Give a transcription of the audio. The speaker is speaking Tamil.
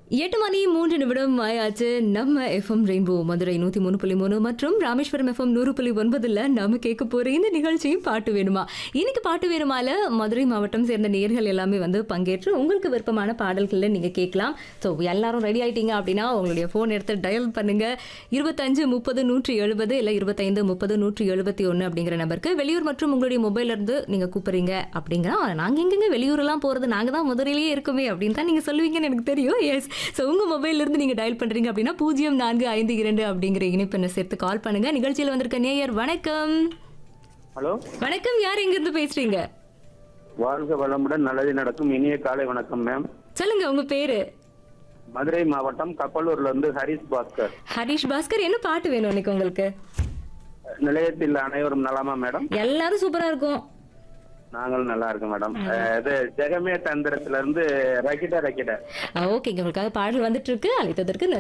எட்டு மணி மூன்று நிமிடம் ஆயாச்சு நம்ம எஃப்எம் ரெயின்போ மதுரை நூத்தி மூணு புள்ளி மூணு மற்றும் ராமேஸ்வரம் எஃப்எம் நூறு புள்ளி ஒன்பதுல நாம கேட்க போற இந்த நிகழ்ச்சியும் பாட்டு வேணுமா இன்னைக்கு பாட்டு வேணுமால மதுரை மாவட்டம் சேர்ந்த நேர்கள் எல்லாமே வந்து பங்கேற்று உங்களுக்கு விருப்பமான பாடல்களை நீங்க கேட்கலாம் ஸோ எல்லாரும் ரெடி ஆயிட்டீங்க அப்படின்னா உங்களுடைய ஃபோன் எடுத்து டயல் பண்ணுங்க இருபத்தஞ்சு முப்பது நூற்றி எழுபது இல்லை இருபத்தைந்து முப்பது நூற்றி எழுபத்தி ஒன்று அப்படிங்கிற நம்பருக்கு வெளியூர் மற்றும் உங்களுடைய மொபைல்ல இருந்து நீங்க கூப்பிடுறீங்க அப்படிங்கிற நாங்க எங்கெங்க வெளியூரெல்லாம் போறது நாங்க தான் மதுரையிலேயே இருக்குமே அப்படின்னு தான் நீங்க சொல்லுவீங்கன்னு எனக்கு தெரியும் எஸ் ஸோ உங்க மொபைல்ல இருந்து நீங்க டயல் பண்றீங்க அப்படின்னா பூஜ்ஜியம் நான்கு ஐந்து இரண்டு அப்படிங்கிற இணைப்பெண்ணை சேர்த்து கால் பண்ணுங்க நிகழ்ச்சியில் வந்திருக்க நேயர் வணக்கம் ஹலோ வணக்கம் யார் எங்க இருந்து பேசுறீங்க வாழ்க வளமுடன் நல்லது நடக்கும் இனிய காலை வணக்கம் மேம் சொல்லுங்க உங்க பேரு மதுரை மாவட்டம் கப்பலூர்ல இருந்து ஹரிஸ் பாஸ்கர் ஹரிஷ் பாஸ்கர் என்ன பாட்டு வேணும் இன்னைக்கு உங்களுக்கு நிலையத்தில் அனைவரும் நலமா மேடம் எல்லாரும் சூப்பரா இருக்கும் நாங்களும் நல்லா இருக்கோம் மேடம் அஹ், இது ஜெகமே தந்திரத்துல இருந்து ரக்கிட்ட ரக்கிட்ட ஓகேங்க உங்களுக்காக பாடல் வந்துட்டு இருக்கு அழைத்ததற்கு நன்றி